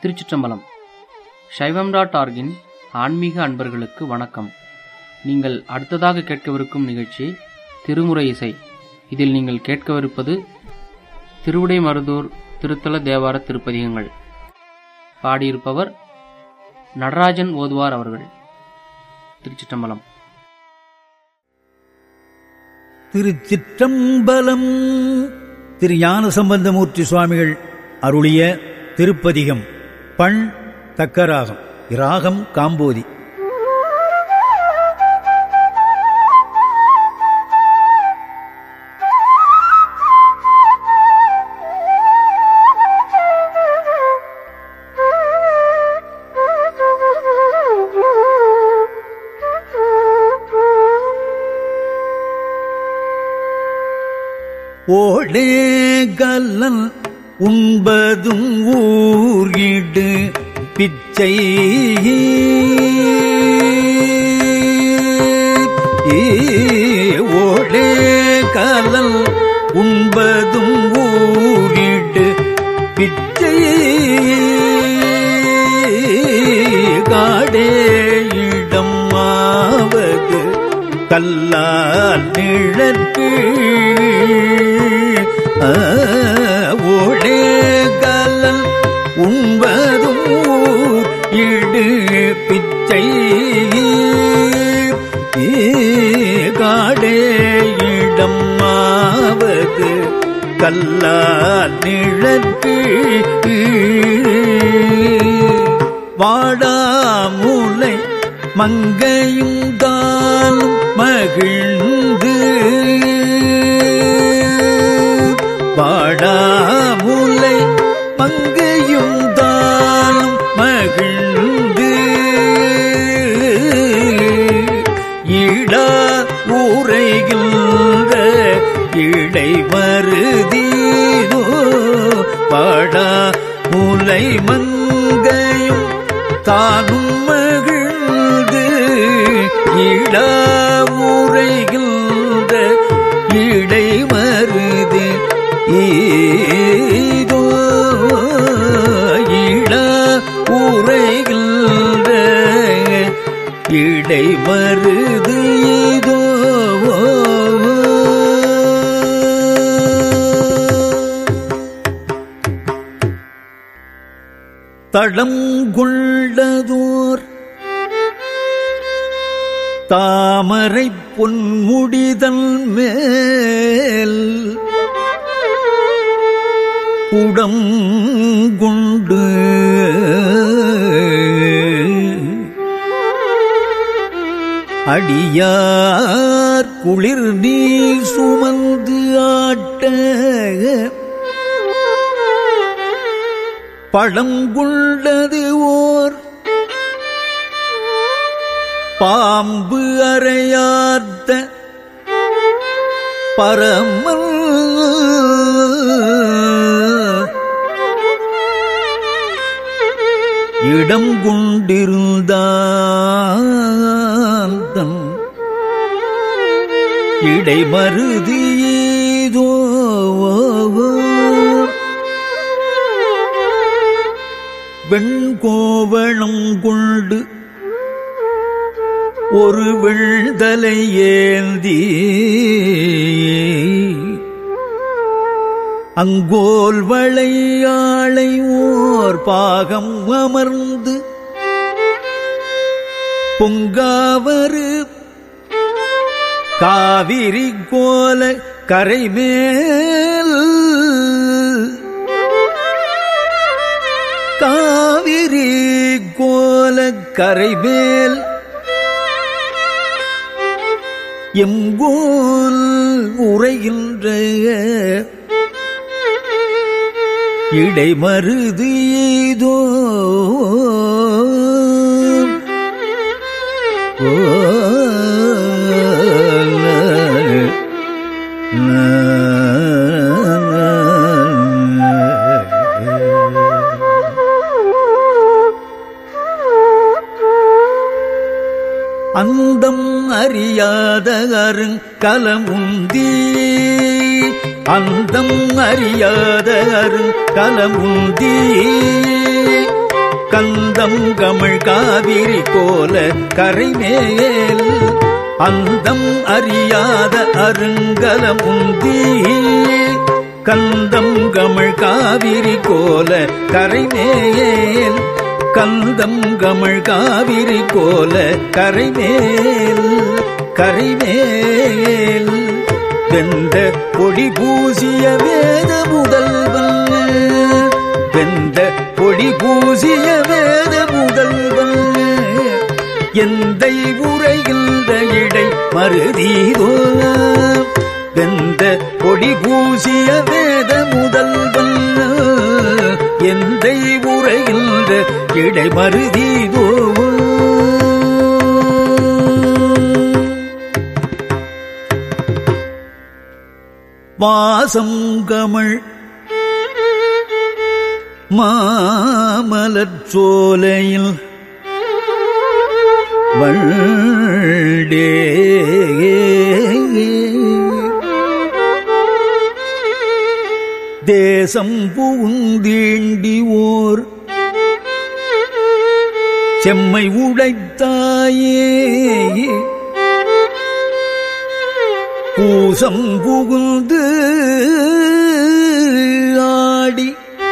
திருச்சிற்றம்பலம் சைவம் டாட் ஆர்கின் ஆன்மீக அன்பர்களுக்கு வணக்கம் நீங்கள் அடுத்ததாக கேட்கவிருக்கும் நிகழ்ச்சி திருமுறை இசை இதில் நீங்கள் கேட்கவிருப்பது திருவிடை மருதூர் திருத்தல தேவார திருப்பதிகங்கள் பாடியிருப்பவர் நடராஜன் ஓதுவார் அவர்கள் திருச்சிற்றம்பலம் திருச்சிற்றம்பலம் திரு ஞான சம்பந்தமூர்த்தி சுவாமிகள் அருளிய திருப்பதிகம் பண் தக்கராகம் இராகம் காம்போதி ஓடே கல்லன் உண்பதும் ஊர்கிடு பிச்சை ஓடே கலல் உண்பதும் ஊரிடு பிச்சை காடே இடம் ஆவது கல்லால் நிழற்கு ஓடே கலல் உண்பதும் இடு பிச்சை காடே இடம் ஆவது கல்லால் நிழற்கு வாடாமுலை மங்கையும் தானும் மகிழ்ந்து வாடாமுலை மங்கையும் தானும் மகிழ்ந்து இடா ஊரைகின்ற இடை மருதீதோ பாடா முலை மங்கையும் தானும் மகிழ்ந்து இடா ஊரைகின்ற இடை மருதி ஈதோ இடா ஊரைகின்ற இடை மருது இதோ தடம் கொள்ளதோர் தாமரை பொன்முடிதல் மேல் குடம் கொண்டு அடியார் குளிர் நீர் சுமந்து ஆட்ட பழங்குள்ளது ஓர் பாம்பு அறையார்த்த பரமல் இடம் கொண்டிருந்தான் இடை மருதியதோ வெண்கோவணம் கொண்டு ஒரு வெள்தலை ஏந்தி அங்கோல் வளையாளை ஓர் பாகம் அமர்ந்து பொங்காவரு காவிரி கோல கரைமேல் காவிரி கோல கரைமேல் எங்கோல் உரைகின்ற இடைமருது ஏதோ ஓ அந்தம் அறியாத அருங்கலமுந்தி அந்தம் அறியாத அருங்கலமுந்தி கந்தம் கமழ் காவிரி கோல கரைமேல் அந்தம் அறியாத அருங்கலம் உந்தி கந்தம் கமழ் காவிரி கோல கரைமேல் கந்தம் கமழ் காவிரி கோல கரைமேல் கரைமேல் வெந்த பொடி பூசிய வேத முதல்வன் வெந்த பொடி பூசிய வேத முதல்வன் எந்தை உரைகின்ற இடை மருதீதோ வெந்த பொடி பூசிய வேத முதல்வன் எந்தை உரைகின்ற இடை மருதீதோ வாசம் கமழ் மாமலர் சோலையில் வண்டே தேசம் புகுந்தீண்டி ஓர் செம்மை உடைத்தாயே பூசம் புகுந்து ஆடி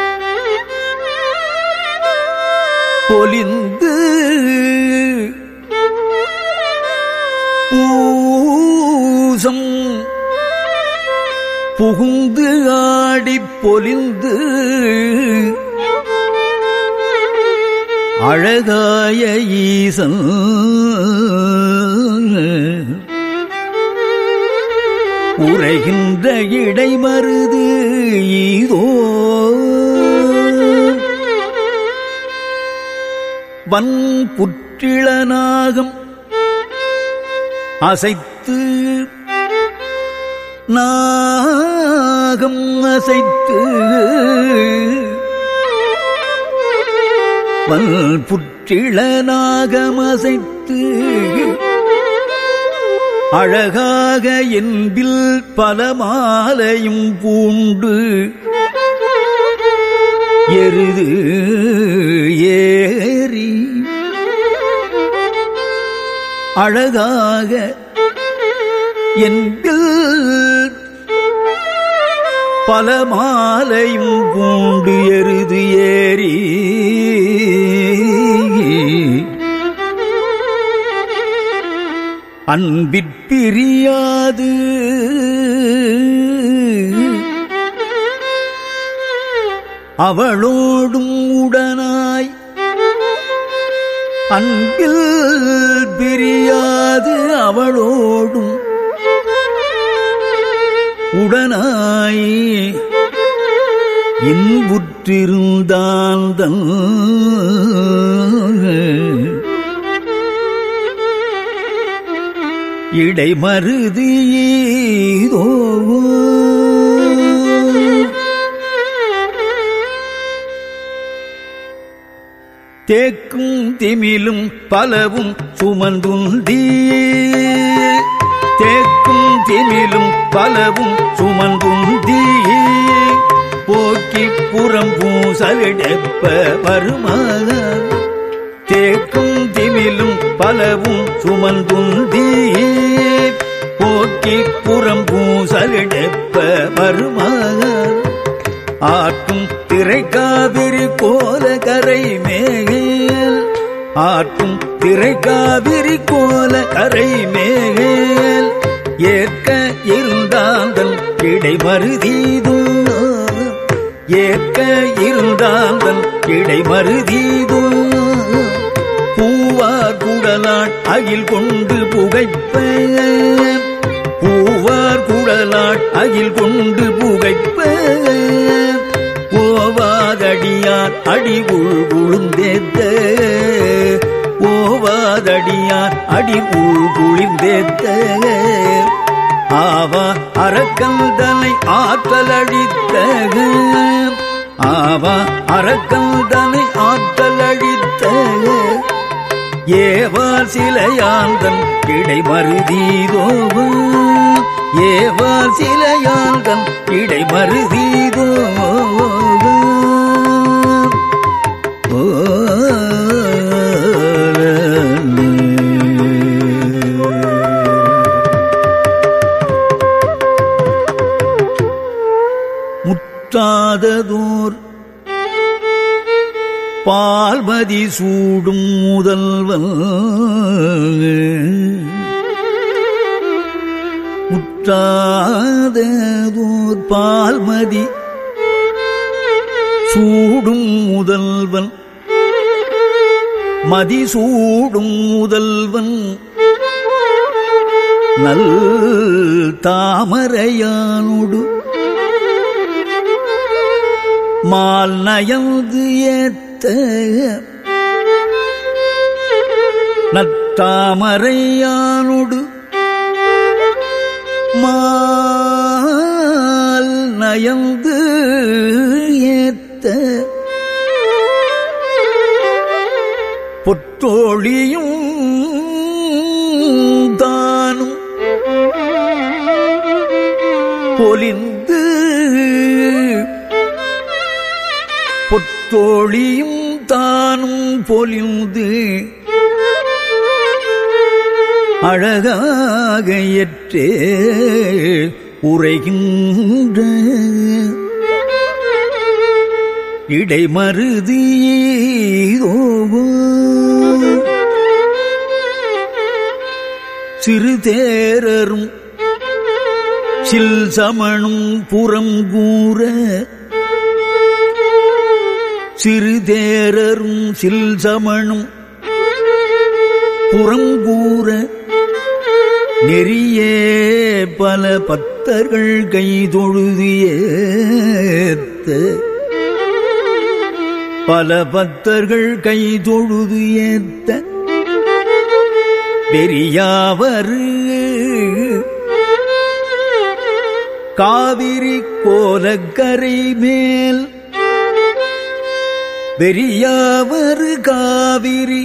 பொலிந்து பூசம் புகுந்து ஆடி பொலிந்து அழகாய ஈசன் உரைகின்ற இடைமருது ஈதோ வன் புற்றிளநாகம் அசைத்து நாகம் அசைத்து வல் புற்றிளநாகம் அசைத்து அழகாக என்பில் பல மாலையும் பூண்டு எருது ஏறி அழகாக என்பில் பல மாலையும் பூண்டு எருது ஏறி அன்பிற்பிரியாது அவளோடும் உடனாய் அன்பில் பிரியாது அவளோடும் உடனாய் இன்புற்றிருந்தான் தன் இடைமருதி ஏதோ தேக்கும் திமிலும் பலவும் சுமந்துந்தி தேக்கும் திமிலும் பலவும் சுமந்துந்தி போக்கி புறம் பூசவிடப்ப வருமாக தேக்கும் திமிலும் பலவும் சுமந்துந்தி போக்கி புறம் பூசவிடப்ப வருமாக ஆட்டும் திரைக்காவிரி கோல கரை மேகேல் ஆட்டும் திரைக்காவிரி கோல கரை மேகேல் ஏற்க இருந்தாந்தல் இடை மருதீதோ ஏற்க இருந்தாந்தல் இடை மருதீதோ பூவார் குடலாட் அகில் கொண்டு புகைப்ப பூவார் குடலாட் அகில் கொண்டு புகைப்ப ஓவாதடியார் அடி உள் உளுந்தேத்த ஓவாதடியார் அடி உள் குளிர்ந்தேத்த ஆவா அரக்கல் தலை ஆற்றல் அழித்த ஆவா அரக்கல் தலை ஆற்றல் அழித்த ஏவார் சிலையாந்தன் இடை மருதீதோ ஏவார் சிலையாந்தன் இடை மருதீதோ ஓ பால்மதி சூடும் முதல்வன் முற்றாதோர் பால்மதி சூடும் முதல்வன் மதிசூடும் முதல்வன் நல் தாமரையானோடு மால் நயந்து ஏத்த நத்தாமரையானோடு மால் நயந்து ஏத்த பொற்றோழியும் தானும் பொலிந்து பொற்றோழியும் தானும் பொலிந்து அழகாக ஏற்றே உரைகின்ற இடைமருதியோ சிறு தேரரும் சில் சமணும் புறம் கூற சிறு தேரரும் சில் சமணும் புறம் கூற நெறியே பல பத்தர்கள் கைதொழுது ஏத்த பல பத்தர்கள் கைதொழுது ஏத்த பெரியாவரு காவிரி கோலக்கரை மேல் பெரியாவரு காவிரி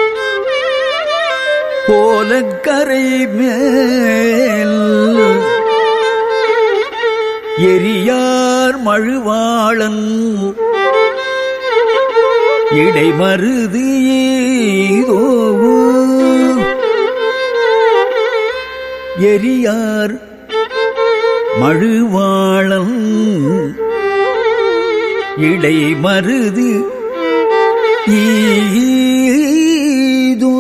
கோலக்கரை மேல் எரியார் மழுவாளன் இடைமருது ஏதோ எரியார் மழுவாளன் இடைமருது ஈதோ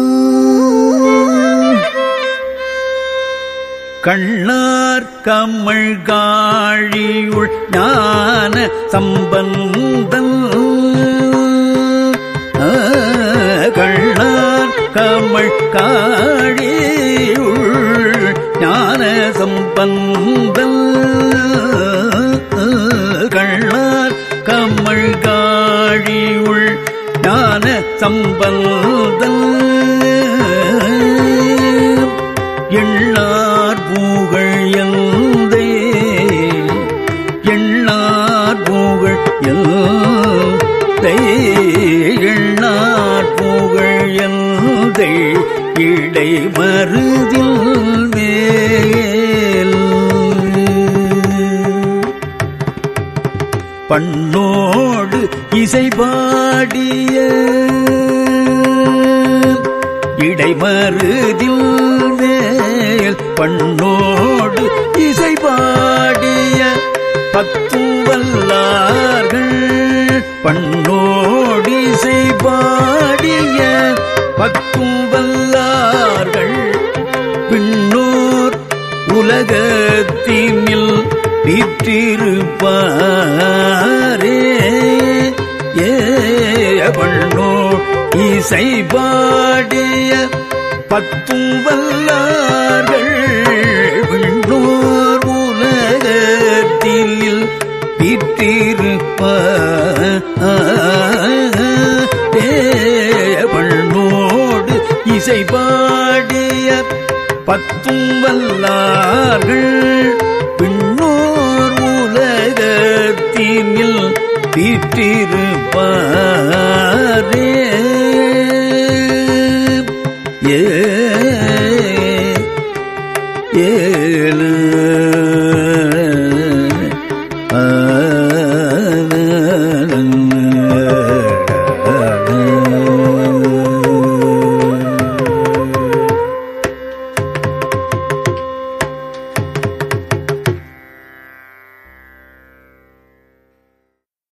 கண்ணார் கம்மல் காழியுள் ஞான சம்பந்தன் ஆ, கண்ணார் கம்மல் காழியுள் ஞான சம்பந்தன் கண்ணார் கம்மல் காழியுள் ஞான சம்பந்தன் எண்ணார் பூகள் எந்தை எண்ணார் பூகள் எந்தை எண்ணார் பூகள் எந்தை இடை மருதில் மேல் பண்ணோடு இசை பாடிய இடைமருதில் மேல் பண்ணோடு இசை பாடிய பத்தும் வல்லார்கள் பண்ணோடு இசை பாடிய பத்தும் வல்லார்கள் பின்னோர் உலகத்தினில் வீற்றிருப்பாரே ஏ பண்ணோ இசை பாடிய பத்தும் வல்லார்கள் விண்ணோர் உலகத்தில் வீற்றிருப்பாரே பண்ணோடு இசை பாடிய பத்தும் வல்லார்கள் பின்னோர் உலகத்தினில் வீற்றிருப்பார்